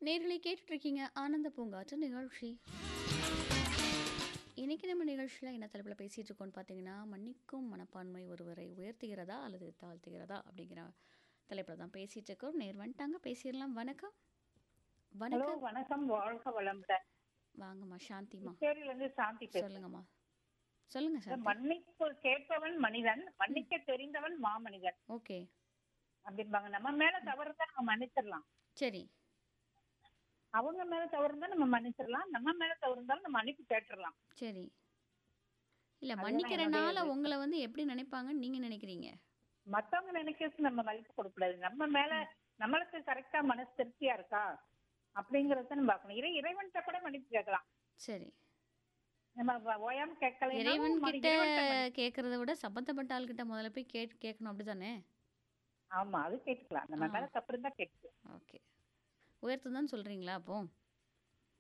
நேர்களை கேட்டுட்ருக்கீங்க ஆனந்த பூங்காற்று நிகழ்ச்சி இன்னைக்கு நம்ம நிகழ்ச்சியில் என்ன தலைப்பில் பேசிகிட்டு இருக்கோம்னு பார்த்தீங்கன்னா மன்னிக்கும் மனப்பான்மை ஒருவரை உயர்த்துகிறதா அல்லது தாழ்த்துகிறதா அப்படிங்கிற தலைப்பில் தான் பேசிகிட்டு இருக்கோம் நேர் வந்துட்டாங்க பேசிடலாம் வணக்கம் ஹலோ வணக்கம் வணக்கம் வாழ்க வளமுடன் வாங்கம்மா சாந்திமா புதுச்சேரியில இருந்து சாந்தி பேசுறேன் சொல்லுங்கம்மா சொல்லுங்க சாந்தி மன்னிப்பு கேட்பவன் மனிதன் மன்னிக்க தெரிந்தவன் மாமனிதன் ஓகே அப்படிம்பாங்க நம்ம மேல தவறு தான் நம்ம மன்னிச்சிடலாம் சரி அவங்க மேல தவறு இருந்தா நம்ம மன்னிச்சிடலாம் நம்ம மேல தவறு இருந்தாலும் நம்ம மன்னிப்பு கேட்டுடலாம் சரி இல்லை அதுதான் மன்னிக்கிறனால என்னுடைய உங்களை வந்து எப்படி நினைப்பாங்கன்னு நீங்கள் நினைக்கிறீங்க மத்தவங்க நினைக்கிறது நம்ம மதிப்பு கொடுக்கக்கூடாது நம்ம மேல நம்மளுக்கு கரெக்டா மனசு திருப்தியா இருக்கா அப்படிங்கறத நம்ம பார்க்கணும் இறை இறைவன்கிட்ட கூட மன்னிப்பு கேட்கலாம் சரி நம்ம வ- ஓயாம கேட்கல இறைவன் கிட்ட கேட்கறத விட சம்பந்தப்பட்ட ஆள்கிட்ட முதல்ல போய் கேட் கேட்கணும் அப்படிதானே ஆமா அது கேட்டுக்கலாம் நம்ம ஆ. மேல தப்பு இருந்தா கேட்டுக்கலாம் ஓகே உயர்த்து தான் சொல்றீங்களா அப்போ